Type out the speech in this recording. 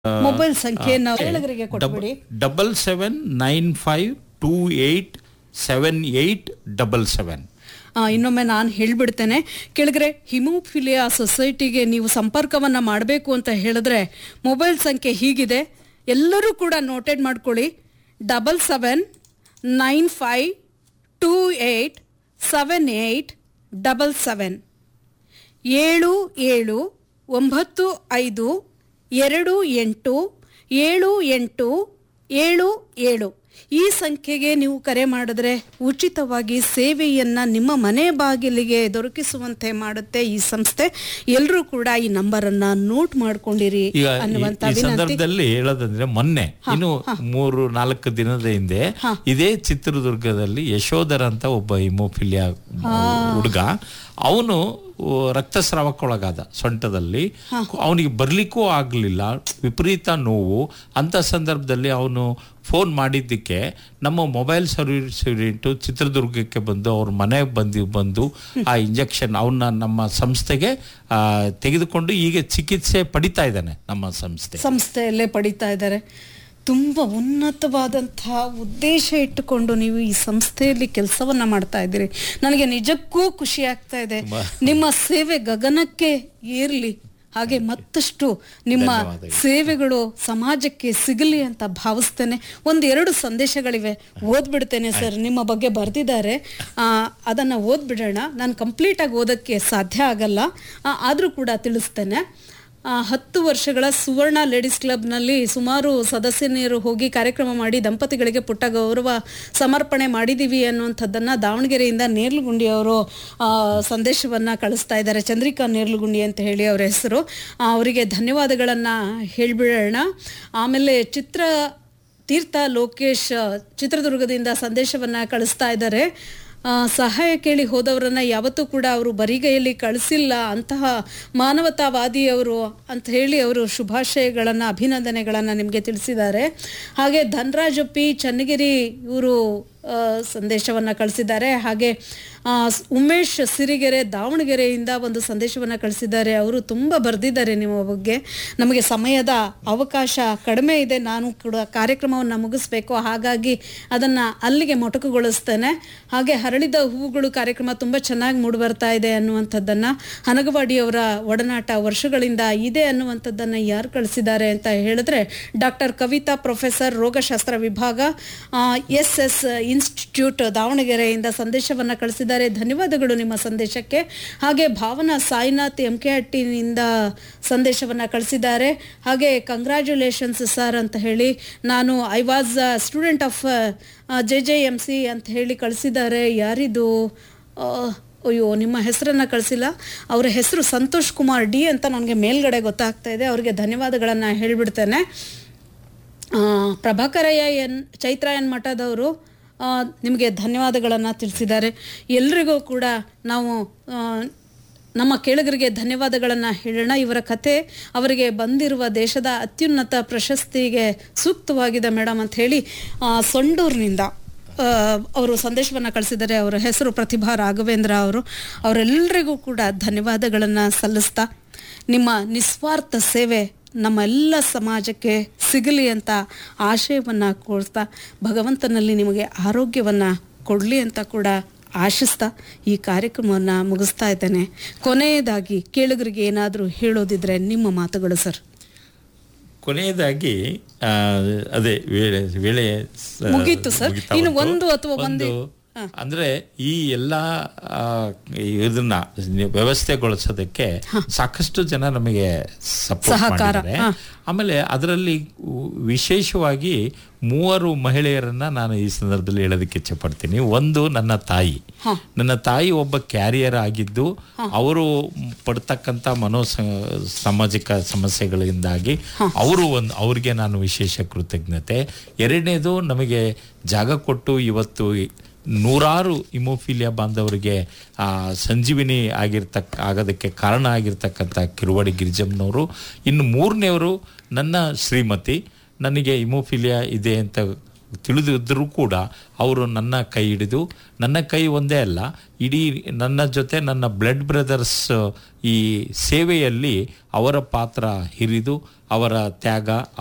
Mobile ಸಂಖ್ಯೆಯನ್ನು ಕೇಳಿಗರಿಗೆ ಕೊಟ್ಬಿಡಿ double seven nine five two eight seven eight double seven ಆ, ಇನ್ನೊಮ್ಮೆ ನಾನು ಹೇಳ್ಬಿಡ್ತೇನೆ ಕೆಳಗರೆ ಹಿಮೋಫಿಲಿಯಾ ಸೊಸೈಟಿಗೆ ನೀವು ಸಂಪರ್ಕವನ್ನ ಮಾಡಬೇಕು ಅಂತ ಹೇಳಿದ್ರೆ ಮೊಬೈಲ್ ಸಂಖ್ಯೆ ಹೀಗಿದೆ ಎಲ್ಲರೂ ಕೂಡ ನೋಟೆಡ್ ಮಾಡ್ಕೊಳ್ಳಿ double seven nine five two eight seven eight double seven ಏಳು ಏಳು ಒಂಬತ್ತು ಐದು ಎರಡು ಎಂಟು ಏಳು ಎಂಟು ಏಳು ಏಳು ಈ ಸಂಖ್ಯೆಗೆ ನೀವು ಕರೆ ಮಾಡಿದ್ರೆ ಉಚಿತವಾಗಿ ಸೇವೆಯನ್ನ ನಿಮ್ಮ ಮನೆ ಬಾಗಿಲಿಗೆ ದೊರಕಿಸುವಂತೆ ಮಾಡುತ್ತೆ ಈ ಸಂಸ್ಥೆ ಎಲ್ಲರೂ ಕೂಡ ಈ ನಂಬರ್ ಅನ್ನ ನೋಟ್ ಮಾಡ್ಕೊಂಡಿರಿ ಈಗ ಈ- ಅನ್ನುವಂತ ಈ ವಿನಂತಿ ಸಂದರ್ಭದಲ್ಲಿ ಹೇಳೋದಂದ್ರೆ ಮೊನ್ನೆ ಇನ್ನು ಮೂರು ನಾಲ್ಕು ದಿನದ ಹಿಂದೆ ಇದೇ ಚಿತ್ರದುರ್ಗದಲ್ಲಿ ಯಶೋಧರ್ ಅಂತ ಒಬ್ಬ ಹಿಮೋಫಿಲಿಯಾ ಹುಡುಗ ಅವನು ರಕ್ತಸ್ರಾವಕ್ಕೊಳಗಾದ ಸೊಂಟದಲ್ಲಿ ಅವನಿಗೆ ಬರ್ಲಿಕ್ಕೂ ಆಗ್ಲಿಲ್ಲ ವಿಪರೀತ ನೋವು ಅಂತ ಸಂದರ್ಭದಲ್ಲಿ ಅವನು ಫೋನ್ ಮಾಡಿದ್ದಕ್ಕೆ ನಮ್ಮ ಮೊಬೈಲ್ ಸರ್ವಿಸ್ ಯೂನಿಟ್ ಚಿತ್ರದುರ್ಗಕ್ಕೆ ಬಂದು ಅವ್ರ ಮನೆಗೆ ಬಂದು ಬಂದು ಆ ಇಂಜೆಕ್ಷನ್ ಅವನ್ನ ನಮ್ಮ ಸಂಸ್ಥೆಗೆ ಆ, ತೆಗೆದುಕೊಂಡು ಈಗ ಚಿಕಿತ್ಸೆ ಪಡಿತಾ ಇದ್ದಾನೆ ನಮ್ಮ ಸಂಸ್ಥೆ ಸಂಸ್ಥೆಯಲ್ಲೇ ಪಡಿತಾ ಇದ್ದಾರೆ ತುಂಬ ಉನ್ನತವಾದಂತಹ ಉದ್ದೇಶ ಇಟ್ಟುಕೊಂಡು ನೀವು ಈ ಸಂಸ್ಥೆಯಲ್ಲಿ ಕೆಲಸವನ್ನ ಮಾಡ್ತಾ ಇದ್ದೀರಿ ನನಗೆ ನಿಜಕ್ಕೂ ಖುಷಿ ಆಗ್ತಾ ಇದೆ ನಿಮ್ಮ ಸೇವೆ ಗಗನಕ್ಕೆ ಏರ್ಲಿ ಹಾಗೆ ಮತ್ತಷ್ಟು ನಿಮ್ಮ ಧನ್ಯವಾದಗಳು. ಸೇವೆಗಳು ಸಮಾಜಕ್ಕೆ ಸಿಗಲಿ ಅಂತ ಭಾವಿಸ್ತೇನೆ ಒಂದು ಎರಡು ಸಂದೇಶಗಳಿವೆ ಓದ್ಬಿಡ್ತೇನೆ ಸರ್ ನಿಮ್ಮ ಬಗ್ಗೆ ಬರೆದಿದ್ದಾರೆ ಅದನ್ನು ಓದ್ಬಿಡೋಣ ನಾನು ಕಂಪ್ಲೀಟಾಗಿ ಓದೋಕ್ಕೆ ಸಾಧ್ಯ ಆಗಲ್ಲ ಆ, ಆದರೂ ಕೂಡ ತಿಳಿಸ್ತೇನೆ ಆ, ಹತ್ತು ವರ್ಷಗಳ ಸುವರ್ಣ ಲೇಡೀಸ್ ಕ್ಲಬ್ನಲ್ಲಿ ಸುಮಾರು ಸದಸ್ಯನಿಯರು ಹೋಗಿ ಕಾರ್ಯಕ್ರಮ ಮಾಡಿ ದಂಪತಿಗಳಿಗೆ ಪುಟ್ಟ ಗೌರವ ಸಮರ್ಪಣೆ ಮಾಡಿದ್ದೀವಿ ಅನ್ನುವಂಥದ್ದನ್ನು ದಾವಣಗೆರೆಯಿಂದ ನೇರ್ಲುಗುಂಡಿ ಅವರು ಸಂದೇಶವನ್ನು ಕಳಿಸ್ತಾ ಇದ್ದಾರೆ ಚಂದ್ರಿಕಾ ನೇರ್ಲುಗುಂಡಿ ಅಂತ ಹೇಳಿ ಅವರ ಹೆಸರು ಆ, ಅವರಿಗೆ ಧನ್ಯವಾದಗಳನ್ನು ಹೇಳ್ಬಿಡೋಣ ಆಮೇಲೆ ಚಿತ್ರ ತೀರ್ಥ ಲೋಕೇಶ್ ಚಿತ್ರದುರ್ಗದಿಂದ ಸಂದೇಶವನ್ನು ಕಳಿಸ್ತಾ ಇದ್ದಾರೆ ಆ, ಸಹಾಯ ಕೇಳಿ ಹೋದವರನ್ನ ಯಾವತ್ತೂ ಕೂಡ ಅವರು ಬರಿಗೈಯಲ್ಲಿ ಕಳಿಸಿಲ್ಲ ಅಂತಹ ಮಾನವತಾವಾದಿಯವರು ಅಂತ ಹೇಳಿ ಅವರು ಶುಭಾಶಯಗಳನ್ನು ಅಭಿನಂದನೆಗಳನ್ನು ನಿಮಗೆ ತಿಳಿಸಿದ್ದಾರೆ ಹಾಗೆ ಧನರಾಜ್ ಪಿ ಚನ್ನಗಿರಿ ಇವರು ಸಂದೇಶವನ್ನು ಕಳಿಸಿದ್ದಾರೆ ಹಾಗೆ ಆ, ಸ್- ಉಮೇಶ್ ಸಿರಿಗೆರೆ ದಾವಣಗೆರೆಯಿಂದ ಒಂದು ಸಂದೇಶವನ್ನು ಕಳಿಸಿದ್ದಾರೆ ಅವರು ತುಂಬ ಬರೆದಿದ್ದಾರೆ ನಿಮ್ಮ ಬಗ್ಗೆ ನಮಗೆ ಸಮಯದ ಅವಕಾಶ ಕಡಿಮೆ ಇದೆ ನಾನು ಕೂಡ ಕಾರ್ಯಕ್ರಮವನ್ನು ಮುಗಿಸ್ಬೇಕು ಹಾಗಾಗಿ ಅದನ್ನು ಅಲ್ಲಿಗೆ ಮೊಟಕುಗೊಳಿಸ್ತೇನೆ ಹಾಗೆ ಹರಳಿದ ಹೂವುಗಳು ಕಾರ್ಯಕ್ರಮ ತುಂಬ ಚೆನ್ನಾಗಿ ಮೂಡಿಬರ್ತಾ ಇದೆ ಅನ್ನುವಂಥದ್ದನ್ನು ಹನಗವಾಡಿಯವರ ಒಡನಾಟ ವರ್ಷಗಳಿಂದ ಇದೆ ಅನ್ನುವಂಥದ್ದನ್ನು ಯಾರು ಕಳಿಸಿದ್ದಾರೆ ಅಂತ ಹೇಳಿದ್ರೆ ಡಾಕ್ಟರ್ ಕವಿತಾ ಪ್ರೊಫೆಸರ್ ರೋಗಶಾಸ್ತ್ರ ವಿಭಾಗ ಎಸ್ ಎಸ್ ಇನ್ಸ್ಟಿಟ್ಯೂಟ್ ದಾವಣಗೆರೆಯಿಂದ ಸಂದೇಶವನ್ನು ಕಳಿಸಿದ್ದಾರೆ ಧನ್ಯವಾದಗಳು ನಿಮ್ಮ ಸಂದೇಶಕ್ಕೆ ಹಾಗೆ ಭಾವನಾ ಸಾಯಿನಾಥ್ ಎಂ ಕೆ ಹಟ್ಟಿನಿಂದ ಸಂದೇಶವನ್ನು ಕಳಿಸಿದ್ದಾರೆ ಹಾಗೆ ಕಂಗ್ರ್ಯಾಚುಲೇಷನ್ಸ್ ಸರ್ ಅಂತ ಹೇಳಿ ನಾನು I was student of J J M C ಅಂತ ಹೇಳಿ ಕಳಿಸಿದ್ದಾರೆ ಯಾರಿದು ಆ, ಅಯ್ಯೋ ನಿಮ್ಮ ಹೆಸರನ್ನ ಕಳಿಸಿಲ್ಲ ಅವರ ಹೆಸರು ಸಂತೋಷ್ ಕುಮಾರ್ ಡಿ ಅಂತ ನನಗೆ ಮೇಲ್ಗಡೆ ಗೊತ್ತಾಗ್ತಾ ಇದೆ ಅವರಿಗೆ ಧನ್ಯವಾದಗಳನ್ನು ಹೇಳಿಬಿಡ್ತೇನೆ ಆ, ಪ್ರಭಾಕರಯ್ಯ ಎನ್ ಚೈತ್ರ ಎನ್ ಮಠದವರು ಆ, ನಿಮಗೆ ಧನ್ಯವಾದಗಳನ್ನು ತಿಳಿಸಿದ್ದಾರೆ ಎಲ್ರಿಗೂ ಕೂಡ ನಾವು ಆ, ನಮ್ಮ ಕೇಳುಗರಿಗೆ ಧನ್ಯವಾದಗಳನ್ನು ಹೇಳೋಣ ಇವರ ಕತೆ ಅವರಿಗೆ ಬಂದಿರುವ ದೇಶದ ಅತ್ಯುನ್ನತ ಪ್ರಶಸ್ತಿಗೆ ಸೂಕ್ತವಾಗಿದೆ ಮೇಡಮ್ ಅಂತ ಹೇಳಿ ಆ, ಸೊಂಡೂರಿನಿಂದ ಆ, ಅವರು ಸಂದೇಶವನ್ನು ಕಳಿಸಿದ್ದಾರೆ ಅವರ ಹೆಸರು ಪ್ರತಿಭಾ ರಾಘವೇಂದ್ರ ಅವರು ಅವರೆಲ್ಲರಿಗೂ ಕೂಡ ಧನ್ಯವಾದಗಳನ್ನು ಸಲ್ಲಿಸ್ತಾ ನಿಮ್ಮ ನಿಸ್ವಾರ್ಥ ಸೇವೆ ನಮ್ಮೆಲ್ಲ ಸಮಾಜಕ್ಕೆ ಸಿಗಲಿ ಅಂತ ಆಶಯವನ್ನು ಕೊಡ್ತಾ ಭಗವಂತನಲ್ಲಿ ನಿಮಗೆ ಆರೋಗ್ಯವನ್ನು ಕೊಡಲಿ ಅಂತ ಕೂಡ ಆಶಿಸ್ತಾ ಈ ಕಾರ್ಯಕ್ರಮವನ್ನು ಮುಗಿಸ್ತಾ ಇದ್ದೇನೆ ಕೊನೆಯದಾಗಿ ಕೇಳುಗರಿಗೆ ಏನಾದರೂ ಹೇಳೋದಿದ್ರೆ ನಿಮ್ಮ ಮಾತುಗಳು ಸರ್ ಕೊನೆಯದಾಗಿ ಆ, ಅದೇ ವೇಳೆ ವೇಳೆ ಸ- ಮುಗೀತು ಸರ್. ಮುಗಿತಾ ಇನ್ನು ಉಂಟು. ಒಂದು ಅಥವಾ ಒಂದೇ- ಒಂದು ಅಂದ್ರೆ ಈ ಎಲ್ಲ ಆ, ಇದನ್ನ ವ್ಯವಸ್ಥೆಗೊಳಿಸೋದಕ್ಕೆ ಸಾಕಷ್ಟು ಜನ ನಮಗೆ ಸಪೋರ್ಟ್ ಸಹಕಾರ, ಮಾಡಿದ್ದಾರೆ ಹಾ. ಆಮೇಲೆ ಅದರಲ್ಲಿ ವಿಶೇಷವಾಗಿ ಮೂವರು ಮಹಿಳೆಯರನ್ನ ನಾನು ಈ ಸಂದರ್ಭದಲ್ಲಿ ಹೇಳೋದಕ್ಕೆ ಇಚ್ಛೆ ಪಡ್ತೀನಿ ಒಂದು ನನ್ನ ತಾಯಿ ನನ್ನ ತಾಯಿ ಒಬ್ಬ ಕ್ಯಾರಿಯರ್ ಆಗಿದ್ದು ಅವರು ಪಡ್ತಕ್ಕಂಥ ಮನೋ ಸ- ಸಾಮಾಜಿಕ ಸಮಸ್ಯೆಗಳಿಂದಾಗಿ ಅವರು ಒಂದು ಅವ್ರಿಗೆ ನಾನು ವಿಶೇಷ ಕೃತಜ್ಞತೆ ಎರಡನೇದು ನಮಗೆ ಜಾಗ ಕೊಟ್ಟು ಇವತ್ತು ನೂರಾರು ಇಮೋಫಿಲಿಯಾ ಬಾಂಧವರಿಗೆ ಆ, ಸಂಜೀವಿನಿ ಆಗಿರ್ತಕ್ಕ ಆಗೋದಕ್ಕೆ ಕಾರಣ ಆಗಿರ್ತಕ್ಕಂಥ ಕಿರುವಾಡಿ ಗಿರಿಜಮ್ಮನವರು ಇನ್ನು ಮೂರನೇವರು ನನ್ನ ಶ್ರೀಮತಿ ನನಗೆ ಇಮೋಫಿಲಿಯಾ ಇದೆ ಅಂತ ತಿಳಿದಿದ್ದರೂ ಕೂಡ ಅವರು ನನ್ನ ಕೈ ಹಿಡಿದು ನನ್ನ ಕೈ ಒಂದೇ ಅಲ್ಲ ಇಡೀ ನನ್ನ ಜೊತೆ ನನ್ನ ಬ್ಲಡ್ ಬ್ರದರ್ಸ್ ಈ ಸೇವೆಯಲ್ಲಿ ಅವರ ಪಾತ್ರ ಹಿರಿದು ಅವರ ತ್ಯಾಗ